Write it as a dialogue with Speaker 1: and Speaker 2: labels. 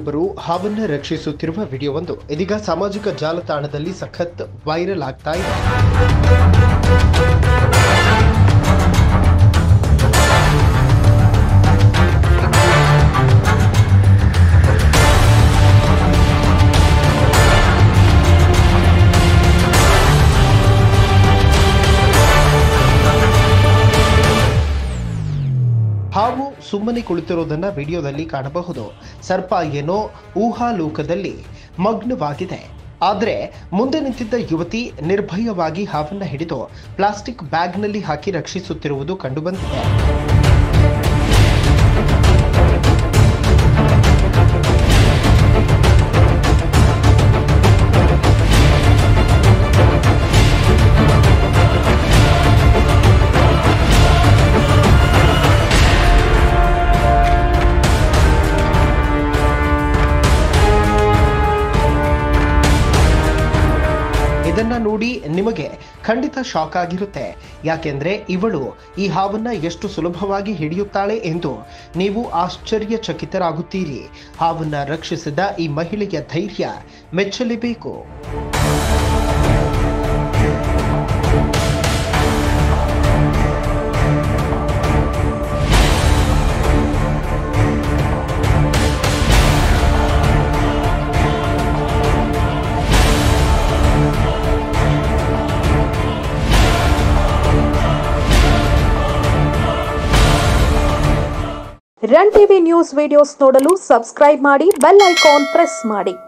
Speaker 1: ರೈತರೊಬ್ಬರು ಹಾವನ್ನ ರಕ್ಷಿಸುತ್ತಿರುವ ವಿಡಿಯೋವೊಂದು ಇದೀಗ ಸಾಮಾಜಿಕ ಜಾಲತಾಣದಲ್ಲಿ ಸಖತ್ ವೈರಲ್ ಆಗ್ತಾ ಇದೆ ಹಾವು ಸುಮ್ಮನೆ ಕುಳಿತಿರುವುದನ್ನ ವಿಡಿಯೋದಲ್ಲಿ ಕಾಣಬಹುದು ಸರ್ಪ ಏನೋ ಊಹಾಲೋಕದಲ್ಲಿ ಮಗ್ನವಾಗಿದೆ ಆದರೆ ಮುಂದೆ ನಿಂತಿದ್ದ ಯುವತಿ ನಿರ್ಭಯವಾಗಿ ಹಾವನ್ನ ಹಿಡಿದು ಪ್ಲಾಸ್ಟಿಕ್ ಬ್ಯಾಗ್ನಲ್ಲಿ ಹಾಕಿ ರಕ್ಷಿಸುತ್ತಿರುವುದು ಕಂಡುಬಂದಿದೆ ಇದನ್ನ ನೋಡಿ ನಿಮಗೆ ಖಂಡಿತ ಶಾಕ್ ಆಗಿರುತ್ತೆ ಯಾಕೆಂದ್ರೆ ಇವಳು ಈ ಹಾವನ್ನ ಎಷ್ಟು ಸುಲಭವಾಗಿ ಹಿಡಿಯುತ್ತಾಳೆ ಎಂದು ನೀವು ಆಶ್ಚರ್ಯಚಕಿತರಾಗುತ್ತೀರಿ ಹಾವನ್ನ ರಕ್ಷಿಸಿದ ಈ ಮಹಿಳೆಯ ಧೈರ್ಯ ಮೆಚ್ಚಲೇಬೇಕು
Speaker 2: ರನ್ ಟಿವಿ ನ್ಯೂಸ್ ವಿಡಿಯೋಸ್ ನೋಡಲು ಸಬ್ಸ್ಕ್ರೈಬ್ ಮಾಡಿ ಬೆಲ್ ಐಕಾನ್ ಪ್ರೆಸ್ ಮಾಡಿ